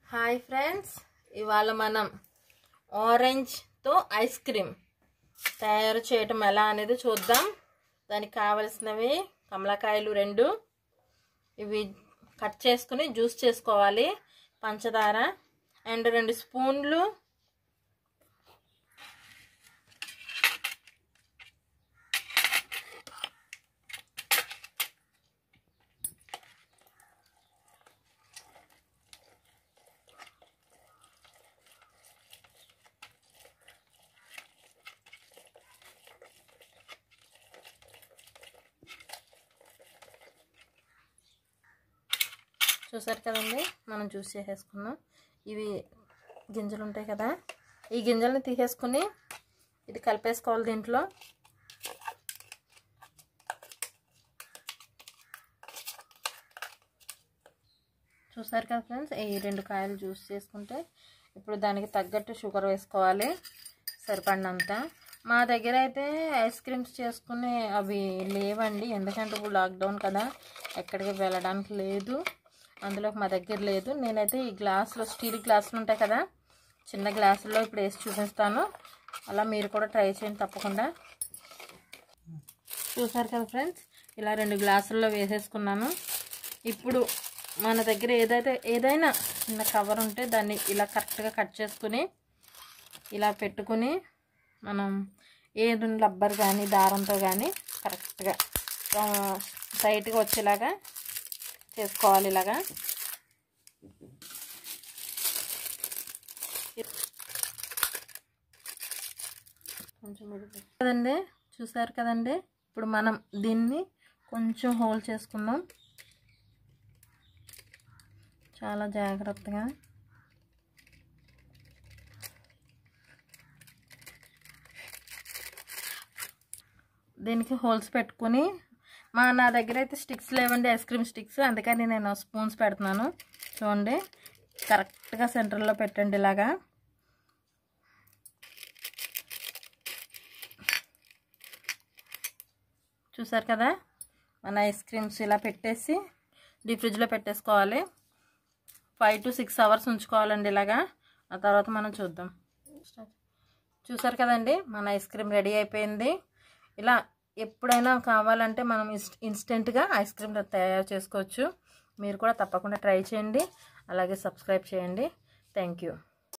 hi friends ఇవాళ మనం ఆరెంజ్తో ice cream తయారు చేయటం ఎలా అనేది చూద్దాం దానికి కావలసినవి కమలకాయలు రెండు ఇవి కట్ చేసుకుని జ్యూస్ చేసుకోవాలి పంచదార అండ్ రెండు స్పూన్లు చూసారు కదండి మనం జ్యూస్ చేసేసుకున్నాం ఇవి గింజలు ఉంటాయి కదా ఈ గింజల్ని తీసేసుకుని ఇది కలిపేసుకోవాలి దీంట్లో చూసారు కదా ఫ్రెండ్స్ ఈ రెండు కాయలు జ్యూస్ చేసుకుంటే ఇప్పుడు దానికి తగ్గట్టు షుగర్ వేసుకోవాలి సరిపడినంత మా దగ్గర అయితే ఐస్ క్రీమ్స్ చేసుకునే అవి లేవండి ఎందుకంటే ఇప్పుడు లాక్డౌన్ కదా ఎక్కడికి వెళ్ళడానికి లేదు అందులో మా దగ్గర లేదు నేనైతే ఈ గ్లాసులో స్టీల్ గ్లాసులు ఉంటాయి కదా చిన్న గ్లాసుల్లో ఇప్పుడు వేసి చూపిస్తాను అలా మీరు కూడా ట్రై చేయండి తప్పకుండా చూసారు కదా ఫ్రెండ్స్ ఇలా రెండు గ్లాసుల్లో వేసేసుకున్నాను ఇప్పుడు మన దగ్గర ఏదైతే ఏదైనా చిన్న కవర్ ఉంటే దాన్ని ఇలా కరెక్ట్గా కట్ చేసుకుని ఇలా పెట్టుకుని మనం ఏది రబ్బర్ కానీ దారంతో కానీ కరెక్ట్గా టైట్గా వచ్చేలాగా చేసుకోవాలి ఇలాగా కొంచెం కదండి చూసారు కదండి ఇప్పుడు మనం దీన్ని కొంచెం హోల్ చేసుకుందాం చాలా జాగ్రత్తగా దీనికి హోల్స్ పెట్టుకుని మా నా దగ్గర అయితే స్టిక్స్ లేవండి ఐస్ క్రీమ్ స్టిక్స్ అందుకని నేను స్పూన్స్ పెడుతున్నాను చూడండి కరెక్ట్గా సెంటర్లో పెట్టండి ఇలాగా చూసారు కదా మన ఐస్ క్రీమ్స్ ఇలా పెట్టేసి డీప్ ఫ్రిడ్జ్లో పెట్టేసుకోవాలి ఫైవ్ టు సిక్స్ అవర్స్ ఉంచుకోవాలండి ఇలాగా ఆ తర్వాత మనం చూద్దాం చూసారు కదండి మన ఐస్ క్రీమ్ రెడీ అయిపోయింది ఇలా ఎప్పుడైనా కావాలంటే మనం ఇన్స్టెంట్గా ఐస్ క్రీమ్ తయారు చేసుకోవచ్చు మీరు కూడా తప్పకుండా ట్రై చేయండి అలాగే సబ్స్క్రైబ్ చేయండి థ్యాంక్ యూ